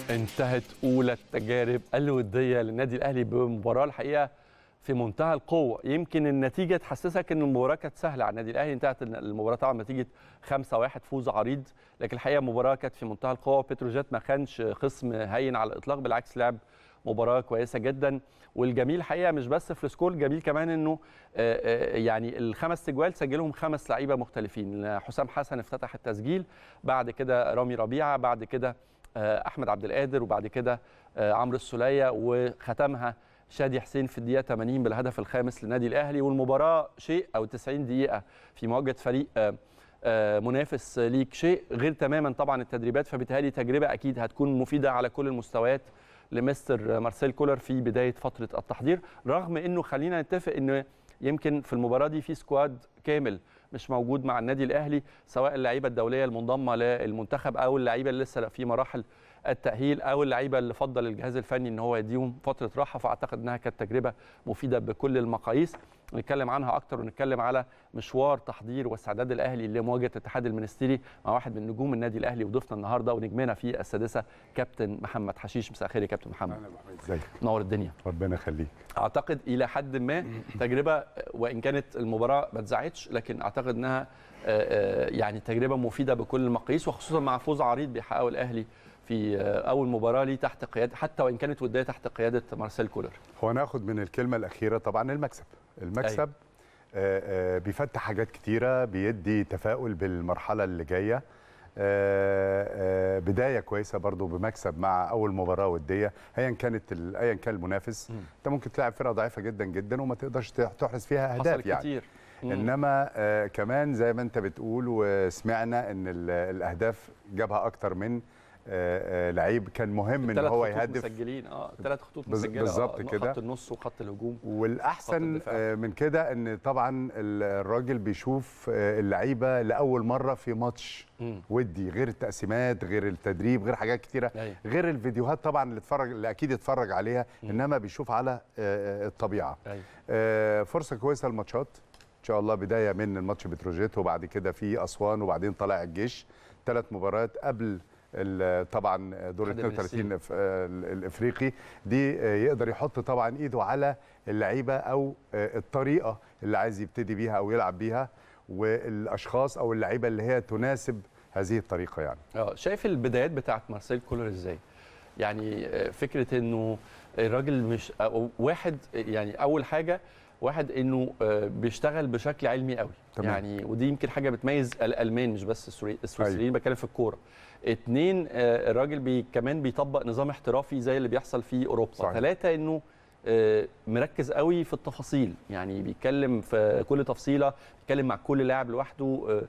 انتهت اولى التجارب الوديه للنادي الاهلي بمباراه الحقيقه في منتهى القوه يمكن النتيجه تحسسك ان المباراه كانت سهله على النادي الاهلي انتهت المباراه طبعا نتيجه 5-1 فوز عريض لكن الحقيقه المباراه كانت في منتهى القوه بتروجيت ما كانش خصم هين على الاطلاق بالعكس لعب مباراه كويسه جدا والجميل الحقيقه مش بس في السكور الجميل كمان انه يعني الخمس تجوال سجلهم خمس لعيبه مختلفين حسام حسن افتتح التسجيل بعد كده رامي ربيعه بعد كده احمد عبد القادر وبعد كده عمرو السوليه وختمها شادي حسين في الدقيقه 80 بالهدف الخامس للنادي الاهلي والمباراه شيء او 90 دقيقه في مواجهه فريق منافس ليك شيء غير تماما طبعا التدريبات فبالتالي تجربه اكيد هتكون مفيده على كل المستويات لمستر مارسيل كولر في بدايه فتره التحضير رغم انه خلينا نتفق انه يمكن في المباراه دي في سكواد كامل مش موجود مع النادي الاهلي سواء اللعيبه الدوليه المنضمه للمنتخب او اللعيبه اللي لسه في مراحل التاهيل او اللعيبه اللي فضل الجهاز الفني ان هو يديهم فتره راحه فاعتقد انها كانت تجربه مفيده بكل المقاييس نتكلم عنها اكتر ونتكلم على مشوار تحضير واستعداد الاهلي لمواجهه الاتحاد المنستيري مع واحد من نجوم النادي الاهلي وضيفنا النهارده ونجمنا في السادسه كابتن محمد حشيش مساء الخير يا كابتن محمد ازيك نور الدنيا ربنا يخليك اعتقد الى حد ما تجربه وان كانت المباراه ما اتذاعتش لكن اعتقد انها يعني تجربه مفيده بكل المقاييس وخصوصا مع فوز عريض بيحققه الاهلي في اول مباراه ليه تحت قياده حتى وان كانت وديه تحت قياده مارسيل كولر هو ناخد من الكلمه الاخيره طبعا المكسب المكسب أيوة. آآ آآ بيفتح حاجات كتيره بيدي تفاؤل بالمرحله اللي جايه بدايه كويسه برضو بمكسب مع اول مباراه وديه ايا كانت ايا كان المنافس انت ممكن تلعب فرقه ضعيفه جدا جدا وما تقدرش تحرز فيها اهداف يعني كتير. مم. انما آه كمان زي ما انت بتقول وسمعنا ان الاهداف جابها اكتر من آه آه لعيب كان مهم ان هو يهدف مسجلين اه ثلاث خطوط مسجله بالظبط كده خط النص وخط الهجوم والاحسن آه من كده ان طبعا الراجل بيشوف آه اللعيبه لاول مره في ماتش مم. ودي غير التقسيمات غير التدريب غير حاجات كتيره أي. غير الفيديوهات طبعا اللي اتفرج اللي اكيد اتفرج عليها مم. انما بيشوف على آه الطبيعه أي. آه فرصه كويسه الماتشات ان شاء الله بدايه من الماتش بتروجيت وبعد كده في اسوان وبعدين طلع الجيش ثلاث مباريات قبل طبعا دور 32 الافريقي دي يقدر يحط طبعا ايده على اللعيبه او الطريقه اللي عايز يبتدي بيها او يلعب بيها والاشخاص او اللعيبه اللي هي تناسب هذه الطريقه يعني اه شايف البدايات بتاعت مارسيل كولر ازاي يعني فكره انه الراجل مش واحد يعني اول حاجه واحد انه بيشتغل بشكل علمي قوي تمام. يعني ودي يمكن حاجه بتميز الالمان مش بس السويسريين أيوة. بتكلم في الكوره اتنين الراجل بي كمان بيطبق نظام احترافي زي اللي بيحصل في اوروبا صحيح. ثلاثه انه مركز قوي في التفاصيل يعني بيتكلم في كل تفصيله بيتكلم مع كل لاعب لوحده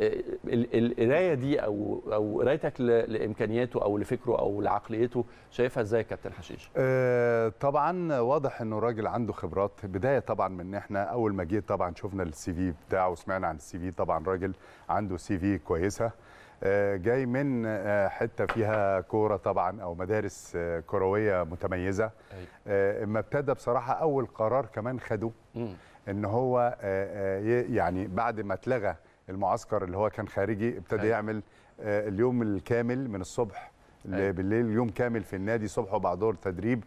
القرايه دي او او قرايتك لامكانياته او لفكره او لعقليته شايفها ازاي يا كابتن حشيش؟ أه طبعا واضح انه راجل عنده خبرات بدايه طبعا من احنا اول ما جه طبعا شفنا السي في بتاعه وسمعنا عن السي في طبعا راجل عنده سي في كويسه جاي من حته فيها كوره طبعا او مدارس كرويه متميزه اما ابتدى بصراحه اول قرار كمان خده ان هو يعني بعد ما اتلغى المعسكر اللي هو كان خارجي ابتدى أي. يعمل اليوم الكامل من الصبح أي. بالليل يوم كامل في النادي صبح وبعد دور تدريب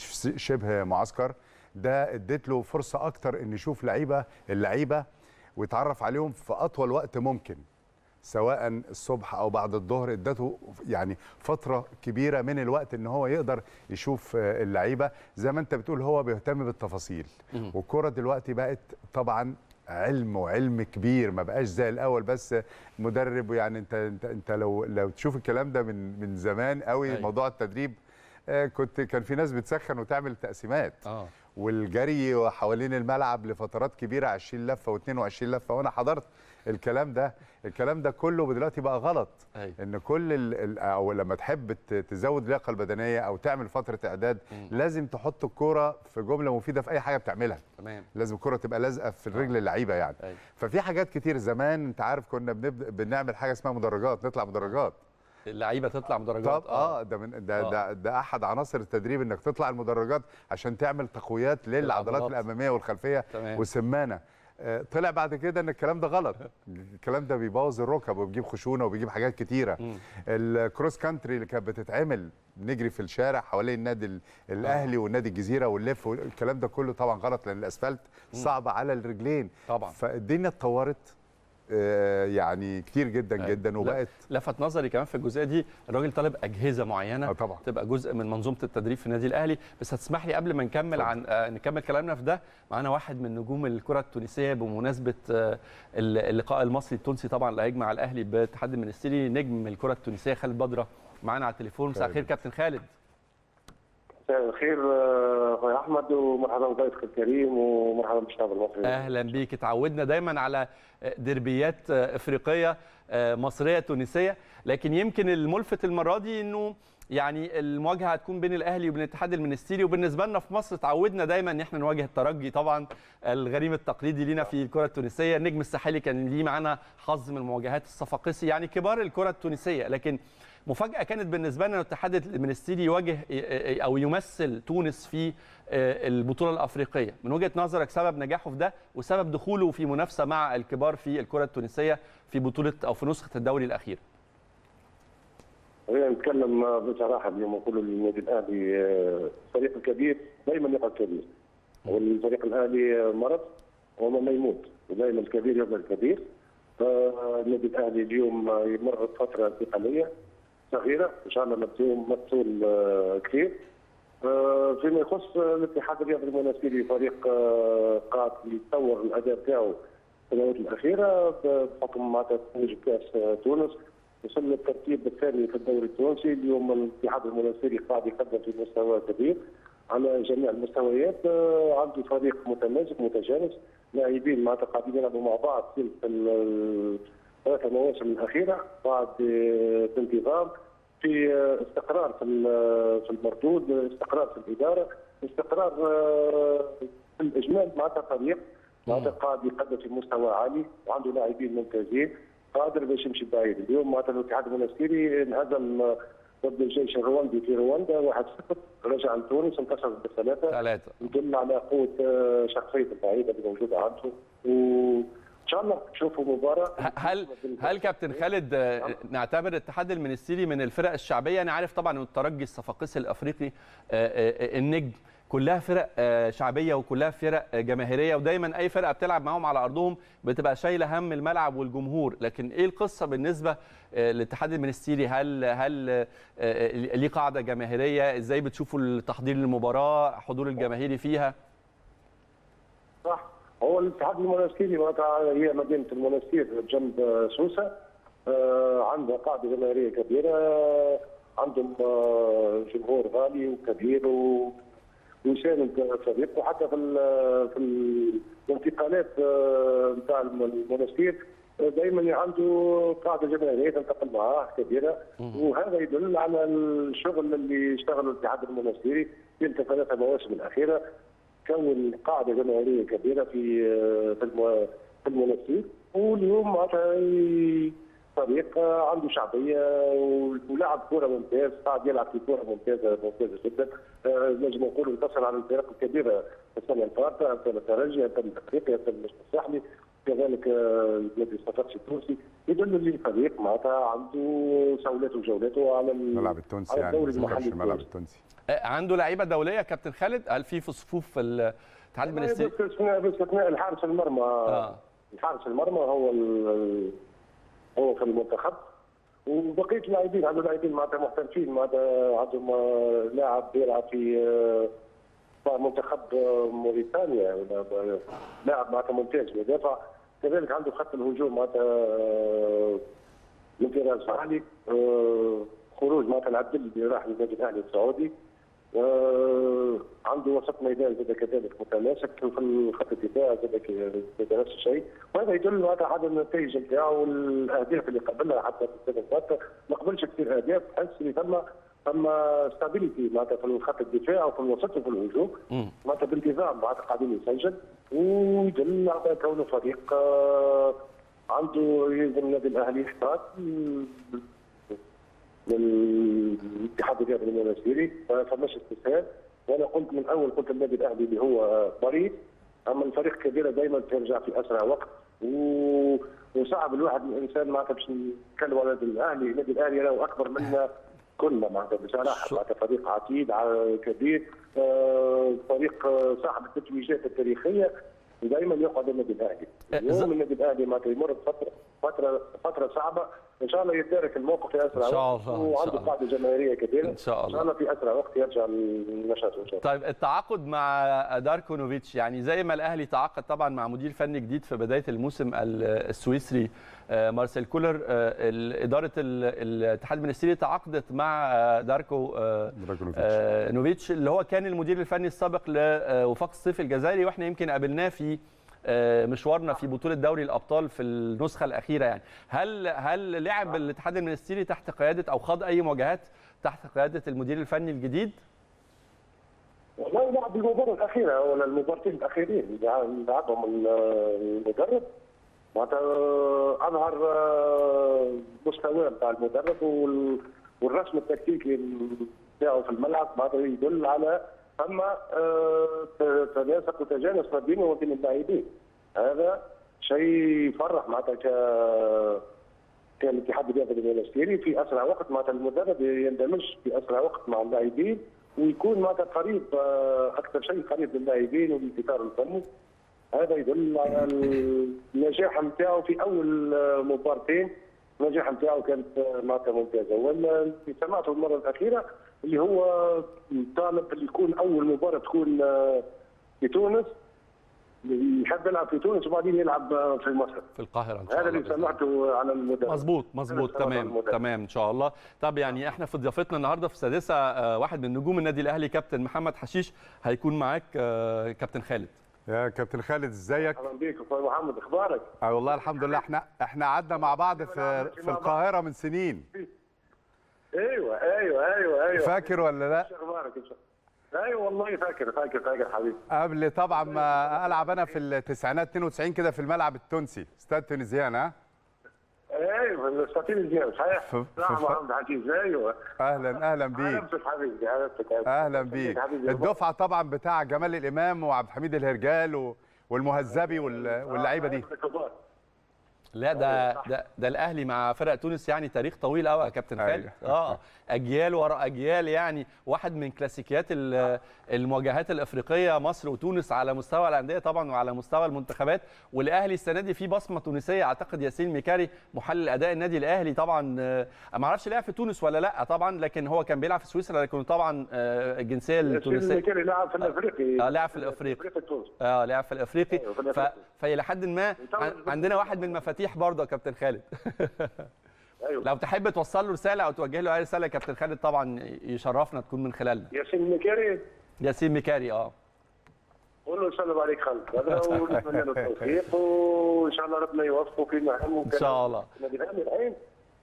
شبه معسكر ده اديت له فرصه اكتر ان يشوف لعيبه اللعيبه ويتعرف عليهم في اطول وقت ممكن سواء الصبح او بعد الظهر ادته يعني فتره كبيره من الوقت ان هو يقدر يشوف اللعيبه زي ما انت بتقول هو بيهتم بالتفاصيل والكره دلوقتي بقت طبعا علم وعلم كبير ما بقاش زي الاول بس مدرب يعني انت انت, انت لو لو تشوف الكلام ده من من زمان قوي أي. موضوع التدريب كنت كان في ناس بتسخن وتعمل تقسيمات اه والجري حوالين الملعب لفترات كبيره 20 لفه و22 لفه وانا حضرت الكلام ده الكلام ده كله دلوقتي بقى غلط أي. ان كل ال او لما تحب تزود اللياقه البدنيه او تعمل فتره اعداد م. لازم تحط الكوره في جمله مفيده في اي حاجه بتعملها تمام لازم الكوره تبقى لازقه في الرجل اللعيبه يعني أي. ففي حاجات كتير زمان انت عارف كنا بنبدا بنعمل حاجه اسمها مدرجات نطلع مدرجات اللعيبه تطلع مدرجات طب اه ده من ده, آه. ده ده احد عناصر التدريب انك تطلع المدرجات عشان تعمل تقويات للعضلات الاماميه والخلفيه تمام. والسمانه آه، طلع بعد كده ان الكلام ده غلط الكلام ده بيبوظ الركب وبيجيب خشونه وبيجيب حاجات كتيره مم. الكروس كانتري اللي كانت بتتعمل نجري في الشارع حوالين النادي ال- الاهلي والنادي الجزيره واللف والكلام ده كله طبعا غلط لان الاسفلت صعب على الرجلين طبعا فالدنيا اتطورت آه، يعني كتير جدا أيوة. جدا لا، وبقت لفت نظري كمان في الجزئيه دي الراجل طالب اجهزه معينه اه طبعا تبقى جزء من منظومه التدريب في النادي الاهلي بس هتسمح لي قبل ما نكمل اتفضل. عن آه نكمل كلامنا في ده معانا واحد من نجوم الكره التونسيه بمناسبه آه ال- اللقاء المصري التونسي طبعا اللي هيجمع الاهلي باتحاد المنستيري نجم الكره التونسيه خالد بدره معانا على التليفون مساء الخير كابتن خالد مساء الخير آه، اخوي احمد ومرحبا بضيفك الكريم ومرحبا بالشعب المصري اهلا بيك اتعودنا دايما على دربيات افريقيه مصريه تونسيه لكن يمكن الملفت المره دي انه يعني المواجهه هتكون بين الاهلي وبين الاتحاد المنستيري وبالنسبه لنا في مصر اتعودنا دايما ان احنا نواجه الترجي طبعا الغريم التقليدي لينا في الكره التونسيه النجم الساحلي كان ليه معانا حظ من المواجهات الصفاقسي يعني كبار الكره التونسيه لكن مفاجاه كانت بالنسبه لنا الاتحاد المنستيري يواجه او يمثل تونس في البطوله الافريقيه من وجهه نظرك سبب نجاحه في ده وسبب دخوله في منافسه مع الكبار في الكره التونسيه في بطوله او في نسخه الدوري الاخير خلينا نتكلم بصراحه اليوم نقول النادي الاهلي آه، فريق كبير دائما يبقى كبير والفريق الاهلي مرض وما ما يموت ودائما الكبير يبقى الكبير فالنادي الاهلي اليوم يمر بفتره انتقاليه صغيره ان شاء الله مبذول مبذول آه، كثير آه، فيما يخص الاتحاد الرياضي المنستيري فريق آه، قاعد يتطور الاداء بتاعه في السنوات الاخيره بحكم معناتها تتويج كاس آه، تونس وصل للترتيب الثاني في الدوري التونسي اليوم الاتحاد المنستيري قاعد يقدم في مستوى كبير على جميع المستويات آه، عنده فريق متماسك متجانس لاعبين معناتها قاعدين يلعبوا مع بعض في ال- الثلاث مواسم الاخيره بعد آه، بانتظام في آه، استقرار في ال- في المردود استقرار في الاداره استقرار آه، في الاجمال معناتها فريق معناتها قاعد يقدم في مستوى عالي وعنده لاعبين ممتازين قادر باش يمشي بعيد اليوم معناتها الاتحاد المنستيري انهزم آه، ضد الجيش الرواندي في رواندا 1-0 رجع لتونس انتصر بثلاثه ثلاثه يدل على قوه آه، شخصيه اللعيبه اللي موجوده عنده وان شاء الله نشوفوا مباراه هل هل كابتن خالد آه، نعتبر الاتحاد المنستيري من الفرق الشعبيه انا عارف طبعا إن الترجي الصفاقسي الافريقي آه، آه، النجم كلها فرق آه، شعبيه وكلها فرق آه، جماهيريه ودايما اي فرقه بتلعب معاهم على ارضهم بتبقى شايله هم الملعب والجمهور لكن ايه القصه بالنسبه آه، للاتحاد المنستيري هل هل آه، آه، ليه قاعده جماهيريه ازاي بتشوفوا التحضير للمباراه حضور الجماهيري فيها صح هو الاتحاد المنستيري معناتها هي مدينه المنستير جنب سوسه آه، عندها قاعده جماهيريه كبيره عندهم آه، جمهور غالي وكبير و ويساند الفريق وحتى في ال- في ال- الانتقالات آه، نتاع المنستير دائما عنده قاعده جماهيريه تنتقل معاه كبيره وهذا يدل على الشغل اللي اشتغله الاتحاد المنستيري في الثلاث مواسم الاخيره كون قاعده جماهيريه كبيره في في الم- في المنستير واليوم معناتها ي- فريق عنده شعبيه ولعب كوره ممتاز قاعد يلعب في كوره ممتازه ممتازه جدا آه، نجم نقول انتصر على الفرق الكبيره السنه الفارطه امثال الترجي امثال افريقيا امثال المشط الساحلي كذلك آه، النادي الصفاقسي التونسي يدل لي فريق معناتها عنده سولته وجولته على ال- الملعب التونسي على يعني الدوري ما ذكرش المحلي الملعب التونسي. التونسي آه، عنده لعيبه دوليه كابتن خالد هل في في صفوف الاتحاد المنستيري باستثناء باستثناء الحارس المرمى اه الحارس المرمى هو ال- هو في المنتخب وبقيه اللاعبين عنده لاعبين معناتها محترفين معناتها عندهم آه، لاعب بيلعب في آه، مع منتخب آه، موريتانيا ولا- لاعب معناتها ممتاز مدافع كذلك عنده خط الهجوم معناتها آه، من فراس عالي آه، خروج معناتها العبد اللي راح للنادي الاهلي السعودي آه، عنده وسط ميدان زاد كذلك متماسك في الخط الدفاع زاد ك- زاد نفس الشيء وهذا يدل هذا على النتائج نتاعو والاهداف اللي قبلها حتى في السنه الفاتت ما قبلش كثير اهداف تحس اللي ثم ثم ستابيليتي معناتها في الخط الدفاع وفي الوسط وفي الهجوم مم. معناتها بانتظام معناتها قاعدين يسجل ويدل على كونه فريق آه، عنده يلزم النادي الاهلي يحتاط للاتحاد الرياضي المنستيري ما فماش استسهال وانا قلت من اول قلت النادي الاهلي اللي هو مريض اما الفريق الكبيره دائما ترجع في اسرع وقت و... وصعب الواحد الانسان معناتها باش نتكلم على النادي الاهلي، النادي الاهلي له اكبر منا كلنا معناتها بصراحه معناتها فريق عتيد ع- كبير آه، فريق آه، صاحب التتويجات التاريخيه ودائما يقعد النادي الاهلي. اليوم النادي الاهلي معناتها يمر بفتره فتره فتره صعبه ان شاء الله يتدارك الموقف في اسرع إن شاء وقت الله، إن وعنده شاء الله. قاعده جماهيريه كبيره إن شاء ان الله. شاء الله في اسرع وقت يرجع للنشاط ان شاء الله. طيب التعاقد مع داركو نوفيتش يعني زي ما الاهلي تعاقد طبعا مع مدير فني جديد في بدايه الموسم ال- السويسري آه، مارسيل كولر آه، ال- اداره ال- الاتحاد المنستيري تعاقدت مع آه، داركو آه، دراجونوفيتش. آه، نوفيتش اللي هو كان المدير الفني السابق لوفاق الصيف الجزائري واحنا يمكن قابلناه في آه، مشوارنا في بطوله دوري الابطال في النسخه الاخيره يعني هل هل لعب الاتحاد المنستيري تحت قياده او خاض اي مواجهات تحت قياده المدير الفني الجديد؟ والله لعب المباراة الأخيرة ولا المباراتين الأخيرين اللي لعبهم المدرب معناتها أظهر آه، مستواه بتاع المدرب وال- والرسم التكتيكي بتاعه في الملعب معناتها يدل على أما تناسق وتجانس ما بينه وبين اللاعبين هذا شيء يفرح معناتها ك كان الاتحاد الرياضي المنستيري في اسرع وقت معناتها المدرب يندمج في اسرع وقت مع اللاعبين ويكون معناتها قريب آه، اكثر شيء قريب للاعبين والاستثار الفني هذا يدل على النجاح نتاعو في اول آه، مباراتين النجاح نتاعو كانت آه، معناتها ممتازه واللي سمعته المره الاخيره اللي هو طالب اللي يكون اول مباراه تكون آه، في تونس يحب يلعب في تونس وبعدين يلعب آه، في مصر في القاهره ان شاء هذا الله اللي بإذن الله. سمعته على المدرب مظبوط مظبوط أنا سمعت تمام المدرب. تمام ان شاء الله طب يعني احنا في ضيافتنا النهارده في السادسه آه، واحد من نجوم النادي الاهلي كابتن محمد حشيش هيكون معاك آه، كابتن خالد يا كابتن خالد ازيك اهلا بيك اخوي محمد اخبارك؟ اه والله الحمد لله احنا احنا قعدنا مع بعض في في القاهره من سنين ايوه ايوه ايوه ايوه فاكر ولا لا ايش اخبارك إن شاء الله؟ ايوه والله فاكر فاكر فاكر حبيبي قبل طبعا ما العب انا في التسعينات 92 كده في الملعب التونسي استاد تونسيان ها ايوه الاستاذ الزيان صحيح ف- صح ف- محمد حجيز ايوه اهلا اهلا بيك عرفتك حبيبي عرفتك عرفتك. اهلا بيك حبيبي الدفعه طبعا بتاع جمال الامام وعبد الحميد الهرجال و- والمهذبي وال- واللعيبه دي عرفتك كبار. لا ده ده ده الاهلي مع فرق تونس يعني تاريخ طويل قوي يا كابتن أيوة. خالد اه اجيال ورا اجيال يعني واحد من كلاسيكيات ال- المواجهات الافريقيه مصر وتونس على مستوى الانديه طبعا وعلى مستوى المنتخبات والاهلي السنه دي في بصمه تونسيه اعتقد ياسين ميكاري محلل اداء النادي الاهلي طبعا آه، ما اعرفش لعب في تونس ولا لا طبعا لكن هو كان بيلعب في سويسرا لكن طبعا آه، الجنسيه ياسين التونسيه ميكالي لاعب في الافريقي آه، لاعب في الأفريقي. افريقيا تونس اه لعب في الافريقي أيوة، في ف... الأفريقي. فالى حد ما طبعاً عن- عندنا واحد من المفاتيح برضه يا كابتن خالد ايوه لو تحب توصل له رساله او توجه له اي رساله يا كابتن خالد طبعا يشرفنا تكون من خلالنا ياسين ميكالي ياسين ميكاري اه قول له سلم عليك خالد هذا ونتمنى له التوفيق وان شاء الله ربنا يوفقه في مهامه ان شاء الله النادي الاهلي العين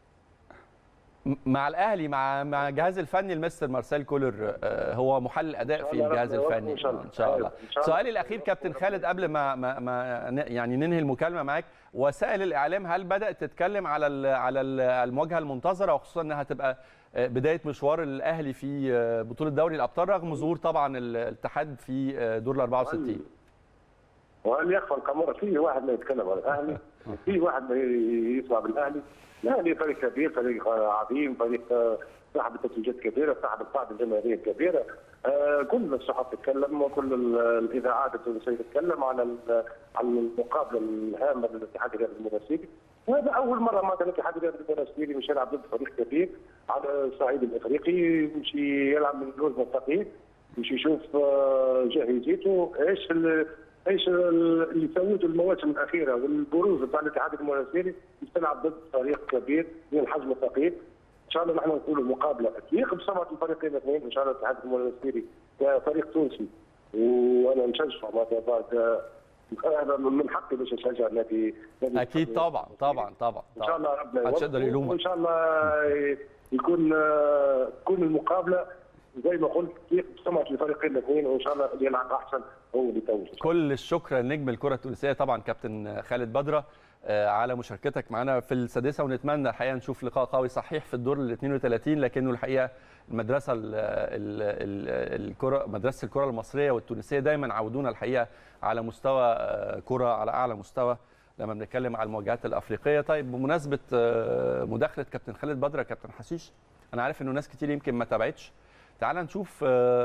م- مع الاهلي مع مع الجهاز الفني المستر مارسيل كولر آه، هو محلل اداء في الله الجهاز ربنا يوفقه الفني إن شاء الله. ان شاء الله أيوة، إن شاء الله. سؤالي الاخير كابتن خالد قبل ما ما, ما ن- يعني ننهي المكالمه معاك وسائل الاعلام هل بدات تتكلم على ال على ال- المواجهه المنتظره وخصوصا انها تبقى آه، بدايه مشوار الاهلي في آه، بطوله دوري الابطال رغم ظهور طبعا الاتحاد في آه، دور ال 64 وهل يخفى القمر فيه واحد ما يتكلم عن الاهلي فيه واحد ما يسمع بالاهلي الاهلي فريق كبير فريق عظيم فريق آه، صاحب التتويجات كبيره صاحب القاعده الجماهيريه كبيره آه، كل الصحف تتكلم وكل ال- الاذاعات التونسيه تتكلم على ال- على المقابله الهامه للاتحاد الرياضي المنستيري وهذا اول مره معناتها الاتحاد الرياضي المنستيري مش يلعب ضد فريق كبير على الصعيد الافريقي يمشي يلعب من الوزن الثقيل يمشي يشوف آه، جاهزيته ايش ال- ايش ال- اللي سوته المواسم الاخيره والبروز بتاع الاتحاد المنستيري تلعب ضد فريق كبير من الحجم الثقيل ان شاء الله نحن نقولوا مقابله تليق بسمعه الفريقين الاثنين ان شاء الله الاتحاد المنستيري كفريق تونسي وانا نشجعه معناتها بعد هذا من حقي باش نشجع النادي نادي اكيد طبعا طبعا طبعا ان شاء الله ربنا محدش يوفقه يقدر يلومك وان شاء الله يكون تكون المقابله زي ما قلت تليق بسمعه الفريقين الاثنين وان شاء الله اللي يلعب احسن هو اللي يتوج كل الشكر لنجم الكره التونسيه طبعا كابتن خالد بدره آه، على مشاركتك معنا في السادسه ونتمنى الحقيقه نشوف لقاء قوي صحيح في الدور ال 32 لكنه الحقيقه المدرسه ال- ال- ال- الكره مدرسه الكره المصريه والتونسيه دايما عودونا الحقيقه على مستوى آه، كره على اعلى مستوى لما بنتكلم على المواجهات الافريقيه طيب بمناسبه آه، مداخله كابتن خالد بدر كابتن حشيش انا عارف انه ناس كتير يمكن ما تابعتش تعال نشوف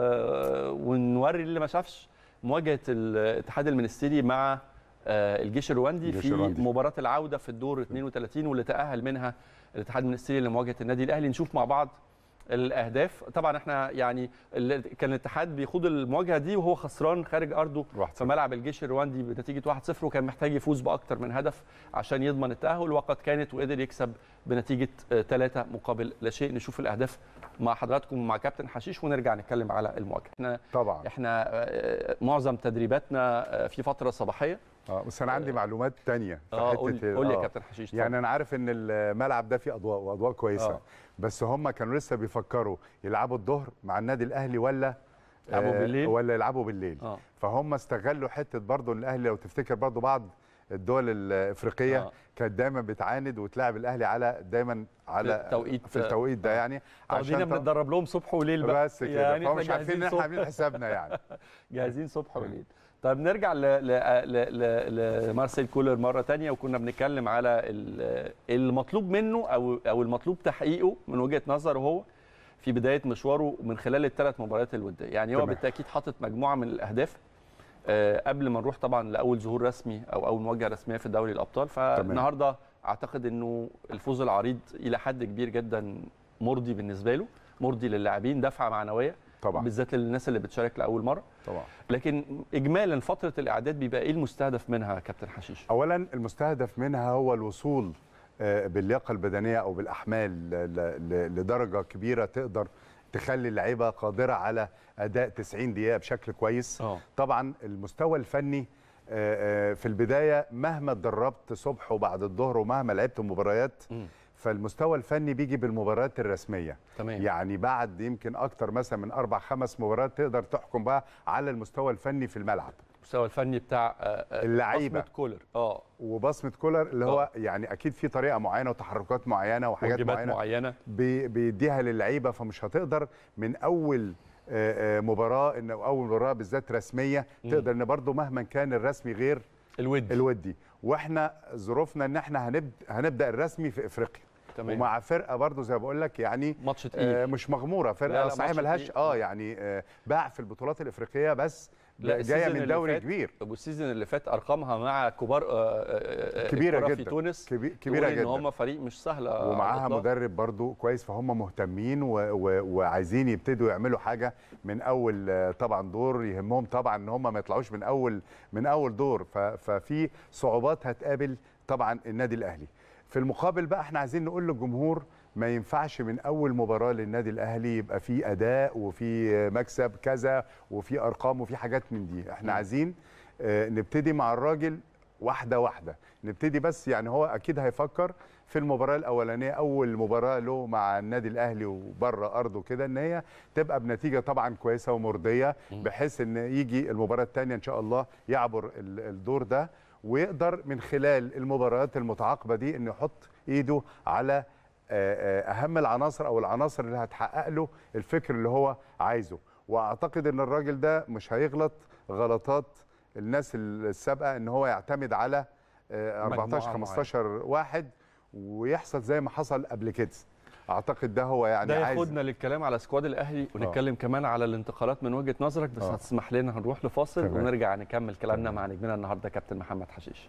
آه، ونوري اللي ما شافش مواجهه الاتحاد المنستيري مع آه، الجيش الرواندي الجيش في الرواندي. مباراه العوده في الدور 32 واللي تاهل منها الاتحاد المنستيري لمواجهه النادي الاهلي نشوف مع بعض الاهداف طبعا احنا يعني ال- كان الاتحاد بيخوض المواجهه دي وهو خسران خارج ارضه واحد في ملعب الجيش الرواندي بنتيجه 1-0 وكان محتاج يفوز باكتر من هدف عشان يضمن التاهل وقد كانت وقدر يكسب بنتيجه 3 مقابل لا شيء نشوف الاهداف مع حضراتكم مع كابتن حشيش ونرجع نتكلم على المواجهه احنا طبعا احنا آه، معظم تدريباتنا آه، في فتره صباحيه اه بس انا عندي معلومات تانية في اه حتة قول ال- قول لي يا آه. كابتن حشيش يعني انا عارف ان الملعب ده فيه اضواء واضواء كويسه آه. آه. بس هم كانوا لسه بيفكروا يلعبوا الظهر مع النادي الاهلي ولا يلعبوا بالليل؟ ولا يلعبوا بالليل اه فهم استغلوا حته برضو إن الاهلي لو تفتكر برضو بعض الدول الافريقيه آه. آه. كانت دايما بتعاند وتلعب الاهلي على دايما على التوقيت- في التوقيت ده آه. يعني عشان طب- بنتدرب لهم صبح وليل بقى بس كده يعني فهم احنا مش عارفين ان جاهزين احنا صبح عاملين حسابنا يعني جاهزين صبح وليل طيب نرجع ل- ل- ل- ل- لمارسيل كولر مره تانية وكنا بنتكلم على ال- المطلوب منه او او المطلوب تحقيقه من وجهه نظره هو في بدايه مشواره من خلال الثلاث مباريات الوديه يعني هو تمام. بالتاكيد حاطط مجموعه من الاهداف آه، قبل ما نروح طبعا لاول ظهور رسمي او اول مواجهه رسميه في دوري الابطال فالنهارده اعتقد انه الفوز العريض الى حد كبير جدا مرضي بالنسبه له مرضي للاعبين دفعه معنويه طبعا بالذات للناس اللي بتشارك لاول مره طبعا لكن اجمالا فتره الاعداد بيبقى ايه المستهدف منها يا كابتن حشيش اولا المستهدف منها هو الوصول آه، باللياقه البدنيه او بالاحمال ل- ل- لدرجه كبيره تقدر تخلي اللعيبه قادره على اداء 90 دقيقه بشكل كويس اه طبعا المستوى الفني آه، آه، في البدايه مهما اتدربت صبح وبعد الظهر ومهما لعبت مباريات مم. فالمستوى الفني بيجي بالمباريات الرسميه تمام يعني بعد يمكن اكتر مثلا من اربع خمس مباريات تقدر تحكم بقى على المستوى الفني في الملعب المستوى الفني بتاع آه، آه، اللعيبة. بصمة كولر اه وبصمه كولر اللي هو يعني اكيد في طريقه معينه وتحركات معينه وحاجات واجبات معينه معينه بي- بيديها للعيبه فمش هتقدر من اول آه، آه، مباراه ان اول مباراه بالذات رسميه مم. تقدر ان برضو مهما كان الرسمي غير الود الودي واحنا ظروفنا ان احنا هنبدا هنبدا الرسمي في افريقيا تمام ومع فرقه برضو زي ما بقول لك يعني ماتش آه، تقيل مش مغموره لا، فرقه لا، صحيح ماتش ملهاش تقيل. اه يعني آه، باع في البطولات الافريقيه بس لا، جايه السيزون من اللي دوري فات كبير والسيزون اللي فات ارقامها مع كبار آه، آه، آه، كبيرة الكرة جدا. في تونس كبي- تقول كبيره ان جدا هم فريق مش سهل آه، ومعاها على الإطلاق. مدرب برضو كويس فهم مهتمين و... و... وعايزين يبتدوا يعملوا حاجه من اول آه، طبعا دور يهمهم طبعا ان هم ما يطلعوش من اول من اول دور ف... ففي صعوبات هتقابل طبعا النادي الاهلي في المقابل بقى احنا عايزين نقول للجمهور ما ينفعش من اول مباراه للنادي الاهلي يبقى في اداء وفي مكسب كذا وفي ارقام وفي حاجات من دي احنا م. عايزين آه، نبتدي مع الراجل واحده واحده نبتدي بس يعني هو اكيد هيفكر في المباراه الاولانيه اول مباراه له مع النادي الاهلي وبره ارضه كده ان هي تبقى بنتيجه طبعا كويسه ومرضيه مم. بحيث ان يجي المباراه الثانيه ان شاء الله يعبر ال- الدور ده ويقدر من خلال المباريات المتعاقبه دي انه يحط ايده على آه، آه، اهم العناصر او العناصر اللي هتحقق له الفكر اللي هو عايزه واعتقد ان الراجل ده مش هيغلط غلطات الناس السابقه ان هو يعتمد على آه، مجموعة 14 15 واحد ويحصل زي ما حصل قبل كده اعتقد ده هو يعني ده عايز ياخدنا للكلام على سكواد الاهلي ونتكلم كمان على الانتقالات من وجهه نظرك بس آه. هتسمح لنا هنروح لفاصل تمام. ونرجع نكمل كلامنا تمام. مع نجمنا النهارده كابتن محمد حشيش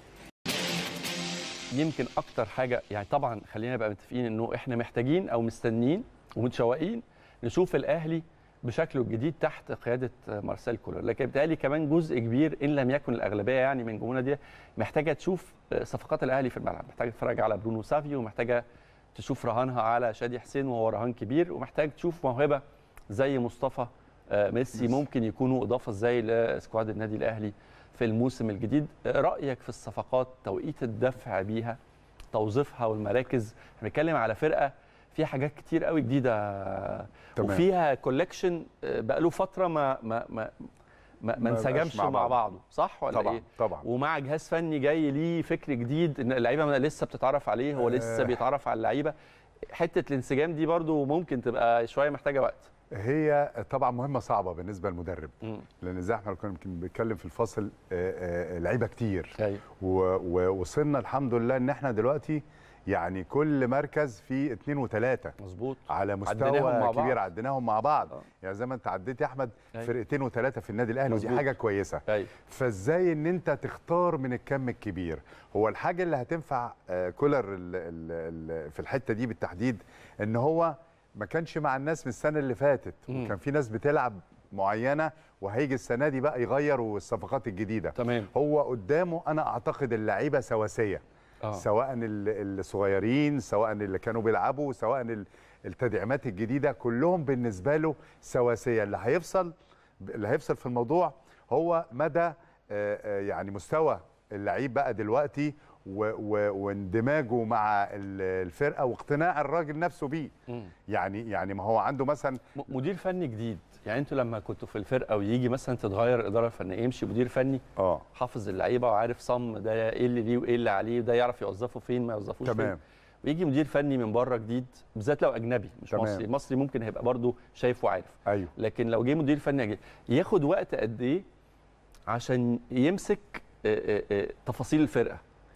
يمكن اكتر حاجه يعني طبعا خلينا نبقى متفقين انه احنا محتاجين او مستنيين ومتشوقين نشوف الاهلي بشكله الجديد تحت قياده مارسيل كولر لكن بالتالي كمان جزء كبير ان لم يكن الاغلبيه يعني من جمهورنا دي محتاجه تشوف صفقات الاهلي في الملعب محتاجه تتفرج على برونو سافيو محتاجه تشوف رهانها على شادي حسين وهو رهان كبير ومحتاج تشوف موهبه زي مصطفى آه، ميسي ميسي. ممكن يكونوا اضافه ازاي لسكواد النادي الاهلي في الموسم الجديد آه، رايك في الصفقات توقيت الدفع بيها توظيفها والمراكز احنا بنتكلم على فرقه فيها حاجات كتير قوي جديده تمام. وفيها كولكشن بقى له فتره ما ما ما ما, ما ما بقاش انسجمش مع مع, بعض. بعضه صح ولا طبعا ايه طبعا ومع جهاز فني جاي ليه فكر جديد ان اللعيبه لسه بتتعرف عليه هو لسه آه. بيتعرف على اللعيبه حته الانسجام دي برضو ممكن تبقى شويه محتاجه وقت هي طبعا مهمه صعبه بالنسبه للمدرب مم. لان زي احنا كنا يمكن بنتكلم في الفصل آه، آه، لعيبه كتير ايوه و- ووصلنا الحمد لله ان احنا دلوقتي يعني كل مركز فيه اثنين وثلاثه مظبوط على عديناهم مع مستوى بعض. كبير عديناهم مع بعض آه. يعني زي ما انت عديت يا احمد أيوة. فرقتين وثلاثه في النادي الاهلي ودي مظبوط. حاجه كويسه ايوه فازاي ان انت تختار من الكم الكبير هو الحاجه اللي هتنفع آه، كولر ال ال ال في الحته دي بالتحديد ان هو ما كانش مع الناس من السنه اللي فاتت مم. وكان في ناس بتلعب معينه وهيجي السنه دي بقى يغير والصفقات الجديده تمام هو قدامه انا اعتقد اللعيبه سواسيه اه سواء ال- الصغيرين سواء اللي كانوا بيلعبوا سواء ال- التدعيمات الجديده كلهم بالنسبه له سواسيه اللي هيفصل اللي هيفصل في الموضوع هو مدى آه، آه، يعني مستوى اللعيب بقى دلوقتي و- و- واندماجه مع ال- الفرقه واقتناع الراجل نفسه بيه مم. يعني يعني ما هو عنده مثلا م- مدير فني جديد يعني انتوا لما كنتوا في الفرقه ويجي مثلا تتغير الاداره الفنيه يمشي مدير فني اه حافظ اللعيبه وعارف صم ده ايه اللي ليه وايه اللي عليه وده يعرف يوظفه فين ما يوظفوش فين تمام ويجي مدير فني من بره جديد بالذات لو اجنبي مش تمام. مصري مصري ممكن هيبقى برضه شايف وعارف ايوه لكن لو جه مدير فني جديد ياخد وقت قد ايه عشان يمسك آه، آه، آه، تفاصيل الفرقه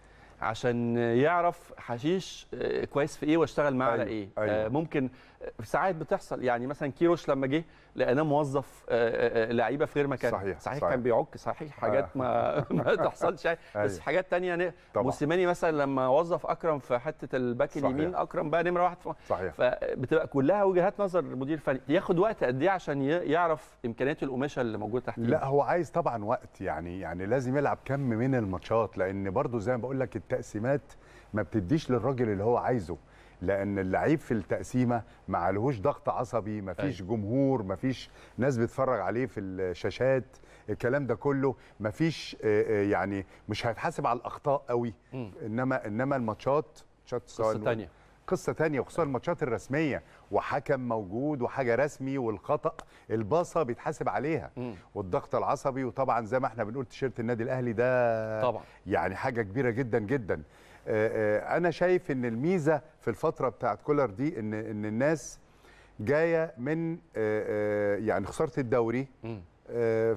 عشان يعرف حشيش آه، كويس في ايه واشتغل معاه على أيوة، ايه أيوة. آه، ممكن آه، ساعات بتحصل يعني مثلا كيروش لما جه لقيناه موظف آه، آه، لعيبه في غير مكان صحيح، صحيح صحيح. كان بيعك صحيح حاجات ما ما تحصلش يعني بس أيوة. حاجات تانية ن- طبعا. موسيماني مثلا لما وظف اكرم في حته الباك صحيح. اليمين اكرم بقى نمره واحد في صحيح فبتبقى كلها وجهات نظر مدير فني ياخد وقت قد ايه عشان ي- يعرف امكانيات القماشه اللي موجوده تحت لا هو عايز طبعا وقت يعني يعني لازم يلعب كم من الماتشات لان برضو زي ما بقول لك التقسيمات ما بتديش للراجل اللي هو عايزه لان اللعيب في التقسيمه ما عليهوش ضغط عصبي ما فيش جمهور ما فيش ناس بتتفرج عليه في الشاشات الكلام ده كله ما فيش آه، آه، يعني مش هيتحاسب على الاخطاء قوي مم. انما انما الماتشات ماتشات سواء قصه ثانيه قصه تانية وخصوصا الماتشات الرسميه وحكم موجود وحاجه رسمي والخطا الباصه بيتحاسب عليها والضغط العصبي وطبعا زي ما احنا بنقول تيشيرت النادي الاهلي ده طبعا يعني حاجه كبيره جدا جدا آه، آه، انا شايف ان الميزه في الفتره بتاعت كولر دي ان ان الناس جايه من آه، آه، يعني خساره الدوري مم. آه،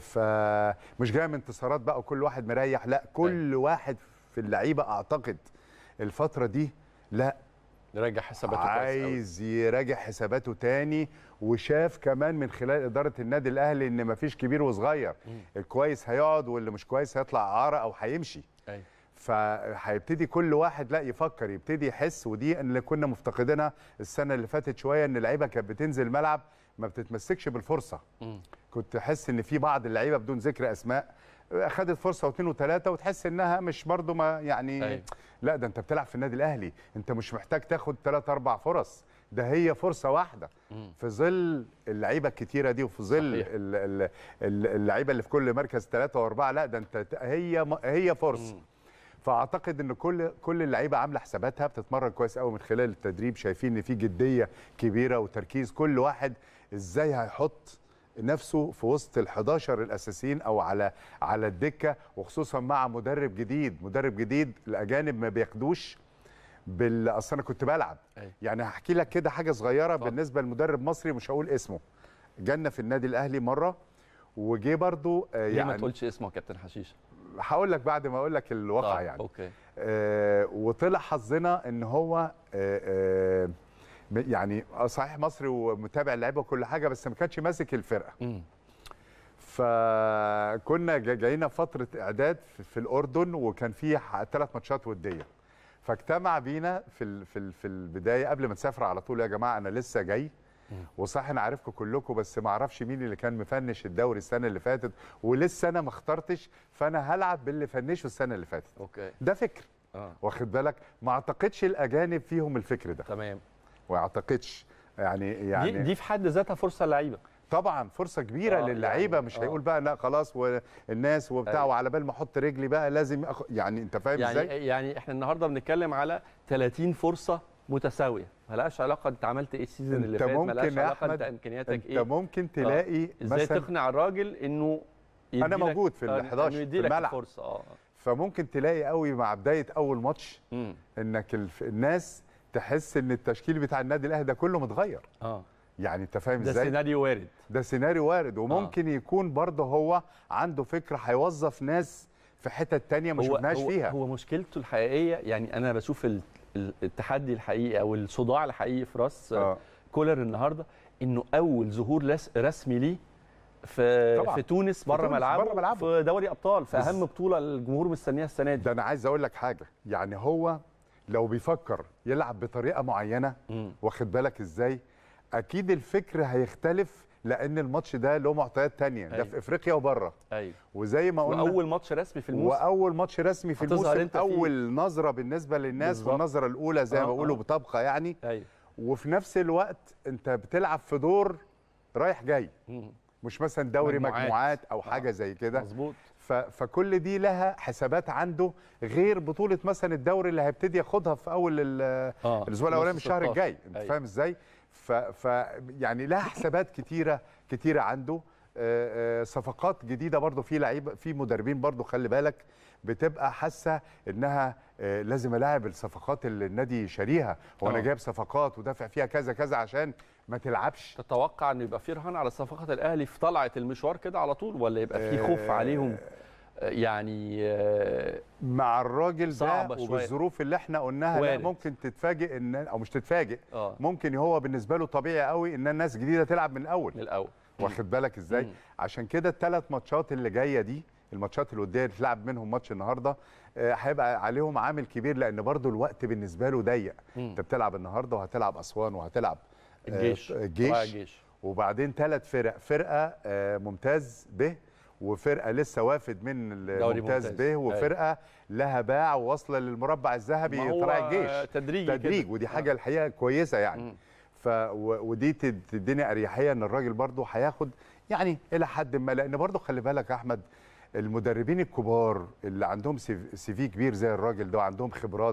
فمش جايه من انتصارات بقى وكل واحد مريح لا كل واحد في اللعيبه اعتقد الفتره دي لا نرجع حساباته كويس قوي. عايز يراجع حساباته تاني وشاف كمان من خلال اداره النادي الاهلي ان مفيش كبير وصغير مم. الكويس هيقعد واللي مش كويس هيطلع اعاره او هيمشي أيوة. فهيبتدي كل واحد لا يفكر يبتدي يحس ودي اللي كنا مفتقدينها السنه اللي فاتت شويه ان اللعيبه كانت بتنزل الملعب ما بتتمسكش بالفرصه مم. كنت احس ان في بعض اللعيبه بدون ذكر اسماء خدت فرصه واثنين وثلاثه وتحس انها مش برضو ما يعني أيوة. لا ده انت بتلعب في النادي الاهلي انت مش محتاج تاخد ثلاث اربع فرص ده هي فرصه واحده مم. في ظل اللعيبه الكتيره دي وفي ظل صحيح. ال- ال- ال- اللعيبه اللي في كل مركز ثلاثه واربعه لا ده انت ت- هي م- هي فرصه مم. فاعتقد ان كل كل اللعيبه عامله حساباتها بتتمرن كويس قوي من خلال التدريب شايفين ان في جديه كبيره وتركيز كل واحد ازاي هيحط نفسه في وسط ال11 الاساسيين او على على الدكه وخصوصا مع مدرب جديد مدرب جديد الاجانب ما بياخدوش بال اصل انا كنت بلعب أيوة. يعني هحكي لك كده حاجه صغيره اتفضل. بالنسبه لمدرب مصري مش هقول اسمه جالنا في النادي الاهلي مره وجه برضو آه، ليه ما يعني تقولش اسمه يا كابتن حشيش هقول لك بعد ما اقول لك الواقع طيب، يعني اوكي آه، وطلع حظنا ان هو آه، آه، م- يعني آه، صحيح مصري ومتابع اللعيبه وكل حاجه بس ما كانش ماسك الفرقه مم. فكنا جا- جايين فتره اعداد في, في الاردن وكان في ثلاث ماتشات وديه فاجتمع بينا في ال- في ال- في البدايه قبل ما نسافر على طول يا جماعه انا لسه جاي وصح انا عارفكم كلكم بس ما اعرفش مين اللي كان مفنش الدوري السنه اللي فاتت ولسه انا ما اخترتش فانا هلعب باللي فنشه السنه اللي فاتت اوكي ده فكر اه واخد بالك ما اعتقدش الاجانب فيهم الفكر ده تمام ما اعتقدش يعني يعني دي دي في حد ذاتها فرصه للعيبه طبعا فرصه كبيره آه، للعيبه يعني- مش آه. هيقول بقى لا خلاص والناس وبتاع أيوة. وعلى بال ما احط رجلي بقى لازم أخ... يعني انت فاهم يعني ازاي يعني احنا النهارده بنتكلم على 30 فرصه متساويه ملهاش علاقه انت عملت ايه السيزون اللي انت فات ممكن ملهاش يا علاقه انت احمد امكانياتك انت ايه ممكن تلاقي ازاي مثلا تقنع الراجل انه يدي أنا لك- موجود في ال آه، 11 إنه يدي في لك الملعب. الفرصه اه فممكن تلاقي قوي مع بدايه اول ماتش مم. انك الف- الناس تحس ان التشكيل بتاع النادي الاهلي ده كله متغير اه يعني انت فاهم ده ازاي سيناريو وارد ده سيناريو وارد وممكن يكون برضه هو عنده فكره هيوظف ناس في حتت تانية ما هو شفناش هو فيها هو مشكلته الحقيقيه يعني انا بشوف ال- ال- التحدي الحقيقي او الصداع الحقيقي في راس آه. كولر النهارده انه اول ظهور لس- رسمي ليه في طبعاً. في تونس بره تونس، ملعبه بره ملعبه. في دوري ابطال في بس- اهم بطوله الجمهور مستنيها السنه دي ده انا عايز اقول لك حاجه يعني هو لو بيفكر يلعب بطريقه معينه مم. واخد بالك ازاي اكيد الفكر هيختلف لان الماتش ده له معطيات تانية ده أيوة. في افريقيا وبره ايوه وزي ما قلنا واول ماتش رسمي في الموسم واول ماتش رسمي في هتظهر الموسم أنت فيه. اول نظره بالنسبه للناس بالظبط. والنظره الاولى زي آه، ما بيقولوا آه. بطبقه يعني ايوه وفي نفس الوقت انت بتلعب في دور رايح جاي مم. مش مثلا دوري مجموعات. مجموعات, او حاجه زي كده مظبوط ف- فكل دي لها حسابات عنده غير بطوله مثلا الدوري اللي هيبتدي ياخدها في اول ال- اه الاسبوع الاولاني من نص الشهر 16. الجاي انت أيوة. فاهم ازاي ف, ف يعني لها حسابات كتيره كتيره عنده آه، آه، صفقات جديده برضو في لعيبه في مدربين برضو خلي بالك بتبقى حاسه انها آه، لازم الاعب الصفقات اللي النادي شاريها هو انا آه. جايب صفقات ودافع فيها كذا كذا عشان ما تلعبش تتوقع انه يبقى في رهان على صفقات الاهلي في طلعه المشوار كده على طول ولا يبقى في خوف آه، عليهم آه، يعني آه، مع الراجل ده صعبة شوية. وبالظروف اللي احنا قلناها لا وارد. ممكن تتفاجئ ان او مش تتفاجئ اه ممكن هو بالنسبه له طبيعي قوي ان الناس جديده تلعب من الاول من الاول واخد بالك ازاي مم. عشان كده الثلاث ماتشات اللي جايه دي الماتشات الوديه اللي تلعب منهم ماتش النهارده آه، هيبقى عليهم عامل كبير لان برضو الوقت بالنسبه له ضيق مم. انت بتلعب النهارده وهتلعب اسوان وهتلعب آه، الجيش الجيش طلائع الجيش وبعدين ثلاث فرق فرقه آه، ممتاز ب وفرقه لسه وافد من دوري الممتاز ممتاز. ب أيوة. وفرقه لها باع واصله للمربع الذهبي ما هو طلائع الجيش تدريجي تدريج كده. ودي حاجه الحقيقه كويسه يعني مم. ف و- ودي تد- تديني اريحيه ان الراجل برضه هياخد يعني الى حد ما لان برضه خلي بالك يا احمد المدربين الكبار اللي عندهم سي سي في كبير زي الراجل ده وعندهم خبرات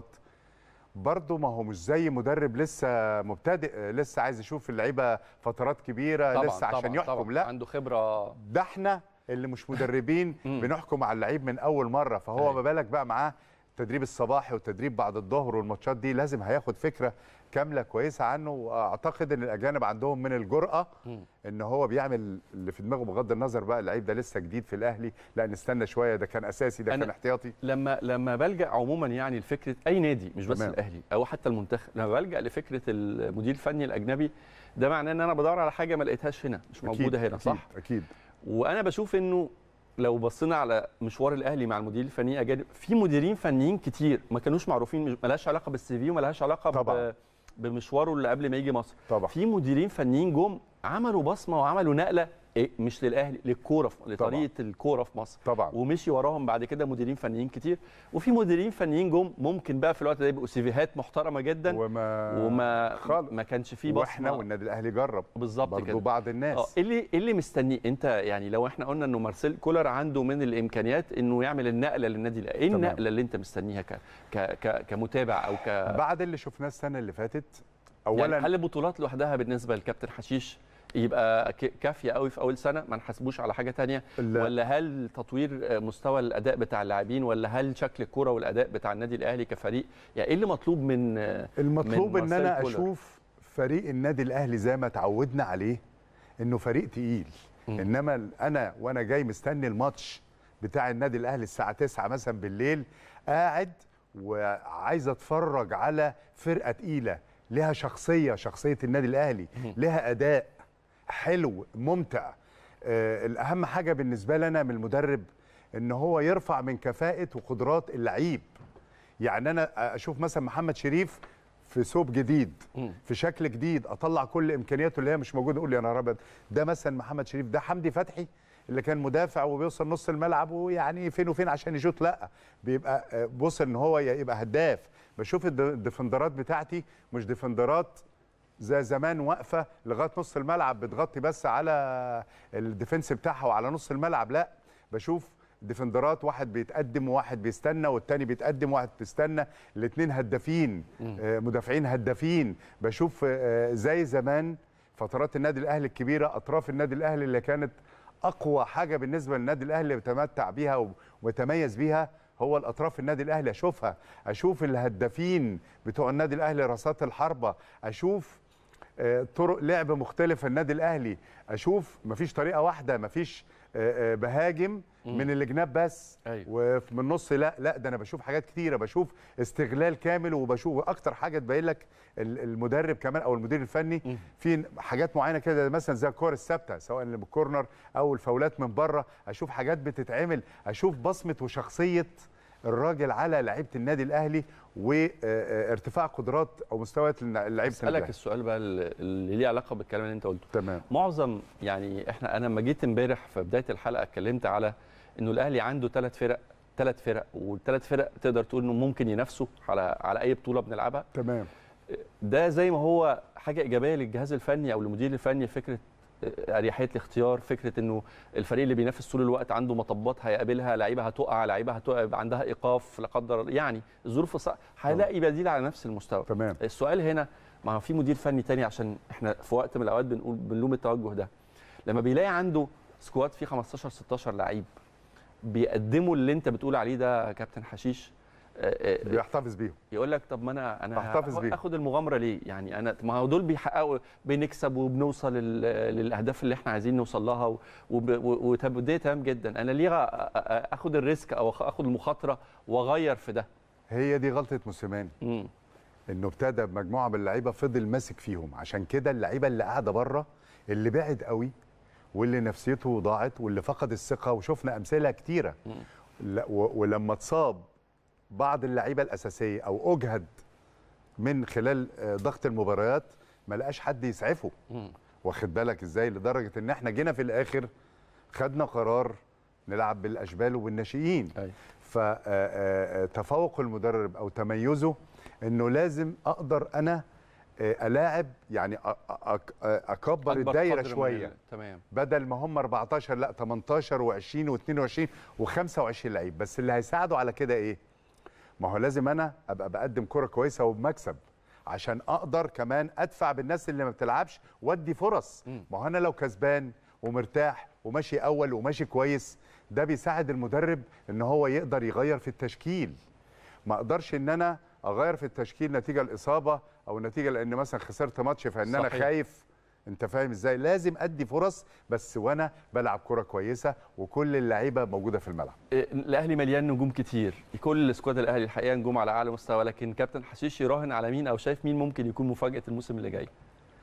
برضه ما هو مش زي مدرب لسه مبتدئ لسه عايز يشوف اللعيبه فترات كبيره طبعا لسه عشان طبعا يحكم طبعا. لا عنده خبره ده احنا اللي مش مدربين مم. بنحكم على اللعيب من اول مره فهو أيوة. ما بالك بقى معاه التدريب الصباحي والتدريب بعد الظهر والماتشات دي لازم هياخد فكره كامله كويسه عنه واعتقد ان الاجانب عندهم من الجرأه مم. ان هو بيعمل اللي في دماغه بغض النظر بقى اللعيب ده لسه جديد في الاهلي لا نستنى شويه ده كان اساسي ده أنا- كان احتياطي لما لما بلجا عموما يعني لفكره اي نادي مش بس تمام. الاهلي او حتى المنتخب لما بلجا لفكره المدير الفني الاجنبي ده معناه ان انا بدور على حاجه ما لقيتهاش هنا مش موجوده هنا أكيد صح اكيد وانا بشوف انه لو بصينا على مشوار الاهلي مع المدير الفني اجانب في مديرين فنيين كتير ما كانوش معروفين مش- ملهاش علاقه بالسي في وملهاش علاقه طبعاً. ب- بمشواره اللي قبل ما يجي مصر طبعا في مديرين فنيين جم عملوا بصمه وعملوا نقله إيه مش للاهلي للكوره في- لطريقه الكوره في مصر طبعا ومشي وراهم بعد كده مديرين فنيين كتير وفي مديرين فنيين جم ممكن بقى في الوقت ده يبقوا سيفيهات محترمه جدا وما وما خالص. ما كانش فيه بصمه واحنا والنادي الاهلي جرب بالظبط برضه كده بعض اه الناس ايه اللي ايه اللي مستنيه انت يعني لو احنا قلنا انه مارسيل كولر عنده من الامكانيات انه يعمل النقله للنادي الاهلي ايه تمام. النقله اللي انت مستنيها ك ك ك كمتابع او ك بعد اللي شفناه السنه اللي فاتت اولا اولا يعني هل البطولات لوحدها بالنسبه لكابتن حشيش يبقى ك- كافيه قوي في اول سنه ما نحاسبوش على حاجه تانية لا. ولا هل تطوير مستوى الاداء بتاع اللاعبين ولا هل شكل الكوره والاداء بتاع النادي الاهلي كفريق يعني ايه اللي مطلوب من المطلوب من ان انا مارسيل كولر. اشوف فريق النادي الاهلي زي ما تعودنا عليه انه فريق تقيل مم. انما انا وانا جاي مستني الماتش بتاع النادي الاهلي الساعه 9 مثلا بالليل قاعد وعايز اتفرج على فرقه تقيله لها شخصيه شخصيه النادي الاهلي لها اداء حلو ممتع آه الاهم حاجه بالنسبه لنا من المدرب ان هو يرفع من كفاءه وقدرات اللعيب يعني انا اشوف مثلا محمد شريف في ثوب جديد مم. في شكل جديد اطلع كل امكانياته اللي هي مش موجوده اقول يا نهار ابيض ده مثلا محمد شريف ده حمدي فتحي اللي كان مدافع وبيوصل نص الملعب ويعني فين وفين عشان يشوط لا بيبقى آه، بص ان هو يبقى هداف بشوف الد- الديفندرات بتاعتي مش ديفندرات زي زمان واقفه لغايه نص الملعب بتغطي بس على الديفنس بتاعها وعلى نص الملعب لا بشوف ديفندرات واحد بيتقدم وواحد بيستنى والتاني بيتقدم وواحد بيستنى الاثنين هدافين آه، مدافعين هدافين بشوف آه، زي زمان فترات النادي الاهلي الكبيره اطراف النادي الاهلي اللي كانت اقوى حاجه بالنسبه للنادي الاهلي اللي بيتمتع بيها ويتميز بيها هو الاطراف النادي الاهلي اشوفها اشوف الهدافين بتوع النادي الاهلي رصات الحربه اشوف آه، طرق لعب مختلفه النادي الاهلي اشوف مفيش طريقه واحده مفيش آه، آه، بهاجم من الجناب بس أيوة. ومن النص لا لا ده انا بشوف حاجات كتيره بشوف استغلال كامل وبشوف اكتر حاجه تبين لك ال- المدرب كمان او المدير الفني في حاجات معينه كده مثلا زي الكور الثابته سواء اللي بالكورنر او الفاولات من بره اشوف حاجات بتتعمل اشوف بصمه وشخصيه الراجل على لعيبه النادي الاهلي وارتفاع قدرات او مستويات لعيبه النادي اسالك الاهلي السؤال بقى اللي ليه علاقه بالكلام اللي انت قلته تمام معظم يعني احنا انا لما جيت امبارح في بدايه الحلقه اتكلمت على انه الاهلي عنده ثلاث فرق ثلاث فرق والثلاث فرق تقدر تقول انه ممكن ينافسوا على على اي بطوله بنلعبها تمام ده زي ما هو حاجه ايجابيه للجهاز الفني او المدير الفني فكره اريحيه الاختيار فكره انه الفريق اللي بينافس طول الوقت عنده مطبات هيقابلها لعيبه هتقع لعيبه هتقع يبقى عندها ايقاف لا قدر الله. يعني الظروف الصعبة هيلاقي بديل على نفس المستوى تمام السؤال هنا ما هو في مدير فني تاني عشان احنا في وقت من الاوقات بنقول بنلوم التوجه ده لما بيلاقي عنده سكواد فيه 15 16 لعيب بيقدموا اللي انت بتقول عليه ده يا كابتن حشيش آه، آه، بيحتفظ بيهم يقول لك طب ما انا انا أحتفظ بيه. اخد المغامره ليه يعني انا ما هو دول بيحققوا بنكسب وبنوصل لل- للاهداف اللي احنا عايزين نوصل لها و- وب- و- وتب- ودي تمام جدا انا ليه أ- أ- اخد الريسك او اخد المخاطره واغير في ده هي دي غلطه موسيماني مم. انه ابتدى بمجموعه من اللعيبه فضل ماسك فيهم عشان كده اللعيبه اللي قاعده بره اللي بعد قوي واللي نفسيته ضاعت واللي فقد الثقه وشفنا امثله كتيره لا و- ولما اتصاب بعض اللعيبه الاساسيه او اجهد من خلال آه، ضغط المباريات ما لقاش حد يسعفه مم. واخد بالك ازاي لدرجه ان احنا جينا في الاخر خدنا قرار نلعب بالاشبال وبالناشئين أيوة. فتفوق المدرب او تميزه انه لازم اقدر انا آه، الاعب يعني أ- أ- أك- اكبر أكبر الدايره قدر من شويه ال- تمام بدل ما هم 14 لا 18 و20 و22 و25 لعيب بس اللي هيساعده على كده ايه ما هو لازم انا ابقى بقدم كره كويسه وبمكسب عشان اقدر كمان ادفع بالناس اللي ما بتلعبش وادي فرص ما هو انا لو كسبان ومرتاح وماشي اول وماشي كويس ده بيساعد المدرب ان هو يقدر يغير في التشكيل ما اقدرش ان انا اغير في التشكيل نتيجه الاصابه او نتيجه لان مثلا خسرت ماتش فان انا صحيح. خايف انت فاهم ازاي لازم ادي فرص بس وانا بلعب كره كويسه وكل اللعيبه موجوده في الملعب إيه، الاهلي مليان نجوم كتير كل سكواد الاهلي الحقيقه نجوم على اعلى مستوى لكن كابتن حشيش يراهن على مين او شايف مين ممكن يكون مفاجاه الموسم اللي جاي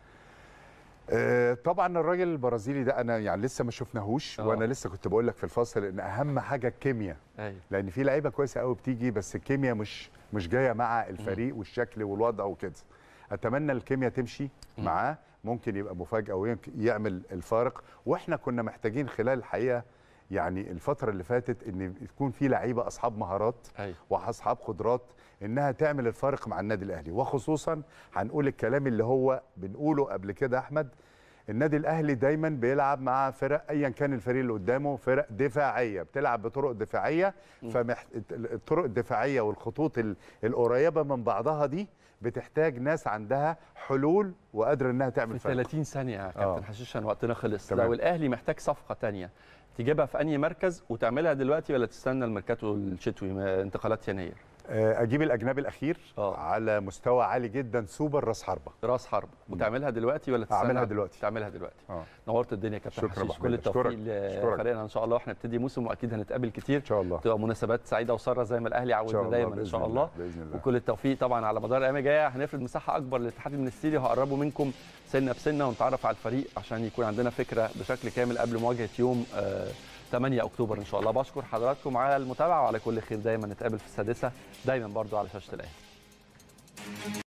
آه، طبعا الراجل البرازيلي ده انا يعني لسه ما شفناهوش آه. وانا لسه كنت بقول لك في الفاصل ان اهم حاجه الكيمياء ايوه لان في لعيبه كويسه قوي بتيجي بس الكيمياء مش مش جايه مع الفريق والشكل والوضع وكده اتمنى الكيمياء تمشي معاه ممكن يبقى مفاجاه ويمكن يعمل الفارق واحنا كنا محتاجين خلال الحقيقه يعني الفتره اللي فاتت ان يكون في لعيبه اصحاب مهارات ايوه واصحاب قدرات انها تعمل الفارق مع النادي الاهلي وخصوصا هنقول الكلام اللي هو بنقوله قبل كده احمد النادي الاهلي دايما بيلعب مع فرق ايا كان الفريق اللي قدامه فرق دفاعيه بتلعب بطرق دفاعيه فالطرق الدفاعيه والخطوط ال- القريبه من بعضها دي بتحتاج ناس عندها حلول وقادره انها تعمل في فرق 30 ثانيه يا آه. كابتن حشيش عشان وقتنا خلص تمام. لو الاهلي محتاج صفقه تانية تجيبها في انهي مركز وتعملها دلوقتي ولا تستنى الميركاتو الشتوي ما- انتقالات يناير آه، اجيب الاجنبي الاخير آه. على مستوى عالي جدا سوبر راس حربه راس حرب وتعملها دلوقتي ولا تستنى أعملها دلوقتي. تعملها دلوقتي اه نورت الدنيا يا كابتن شكرا حشيش أبو كل حميد. التوفيق أشكرك. أشكرك. لفريقنا ان شاء الله واحنا نبتدي موسم واكيد هنتقابل كتير ان شاء الله تبقى مناسبات سعيده وساره زي ما الاهلي إن شاء عودنا الله، دايما ان بإذن شاء الله، الله بإذن الله. وكل التوفيق طبعا على مدار الايام الجايه هنفرد مساحه اكبر للاتحاد من الاستديو هقربه منكم سنه بسنه ونتعرف على الفريق عشان يكون عندنا فكره بشكل كامل قبل مواجهه يوم آه 8 اكتوبر ان شاء الله بشكر حضراتكم على المتابعه وعلى كل خير دايما نتقابل في السادسه دايما برضو على شاشه الاهلي